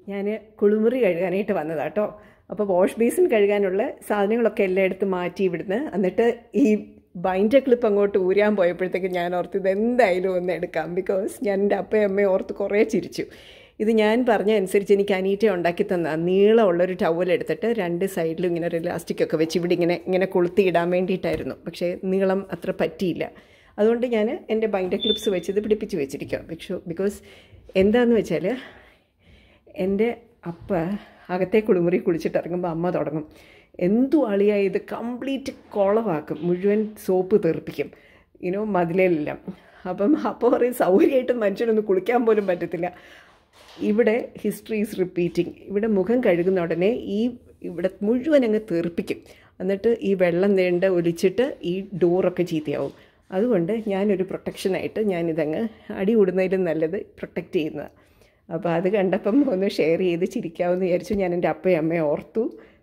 ഞാൻ കുളിമുറി കഴുകാനായിട്ട് വന്നതാട്ടോ അപ്പോൾ wash basin കഴുകാനുള്ള സാധനങ്ങളൊക്കെ എല്ലാം എടുത്ത് മാറ്റി ഇവിടുന്ന് എന്നിട്ട് ഈ ബൈൻഡർ ക്ലിപ്പ് അങ്ങോട്ട് ഊരാൻ പോയപ്പോഴത്തേക്ക് ഞാൻ ഓർത്ത് ഇത് എന്തായാലും ഒന്ന് എടുക്കാം ബിക്കോസ് ഞാൻ എൻ്റെ അപ്പയും അമ്മയും ഓർത്ത് കുറേ ചിരിച്ചു ഇത് ഞാൻ പറഞ്ഞ അനുസരിച്ച് എനിക്ക് അനീറ്റ ഉണ്ടാക്കി തന്ന നീളമുള്ളൊരു ടവൽ എടുത്തിട്ട് രണ്ട് സൈഡിലും ഇങ്ങനെ ഒരു ഇലാസ്റ്റിക് ഒക്കെ വെച്ച് ഇവിടെ ഇങ്ങനെ ഇങ്ങനെ കൊളുത്തി ഇടാൻ വേണ്ടിയിട്ടായിരുന്നു പക്ഷേ നീളം അത്ര പറ്റിയില്ല അതുകൊണ്ട് ഞാൻ എൻ്റെ ബൈൻഡർ ക്ലിപ്സ് വെച്ച് ഇത് പിടിപ്പിച്ച് വെച്ചിരിക്കുക ബിക്ഷു ബിക്കോസ് എന്താണെന്ന് വെച്ചാൽ എൻ്റെ അപ്പ അകത്തെ കുളിമുറി കുളിച്ചിട്ട് ഇറങ്ങുമ്പോൾ അമ്മ തുടങ്ങും എന്തു അളിയാ ഇത് കംപ്ലീറ്റ് കുളമാക്കും മുഴുവൻ സോപ്പ് തെറിപ്പിക്കും ഇനോ മതിലെല്ലാം അപ്പം അപ്പോൾ പറയും സൗകര്യമായിട്ട് മനുഷ്യനൊന്ന് കുളിക്കാൻ പോലും പറ്റത്തില്ല ഇവിടെ ഹിസ്റ്ററി ഈസ് റിപ്പീറ്റിംഗ് ഇവിടെ മുഖം കഴുകുന്ന ഉടനെ ഈ ഇവിടെ മുഴുവൻ അങ്ങ് തെറിപ്പിക്കും എന്നിട്ട് ഈ വെള്ളം നീണ്ട ഒലിച്ചിട്ട് ഈ ഡോറൊക്കെ ചീത്തയാവും അതുകൊണ്ട് ഞാനൊരു പ്രൊട്ടക്ഷനായിട്ട് ഞാനിതങ്ങ് അടി കൂടുന്നതിലും നല്ലത് പ്രൊട്ടക്റ്റ് ചെയ്യുന്നതാണ് അപ്പോൾ അത് കണ്ടപ്പം ഒന്ന് ഷെയർ ചെയ്ത് ചിരിക്കാമെന്ന് വിചാരിച്ചു ഞാൻ എൻ്റെ അപ്പയും അമ്മയും ഓർത്തു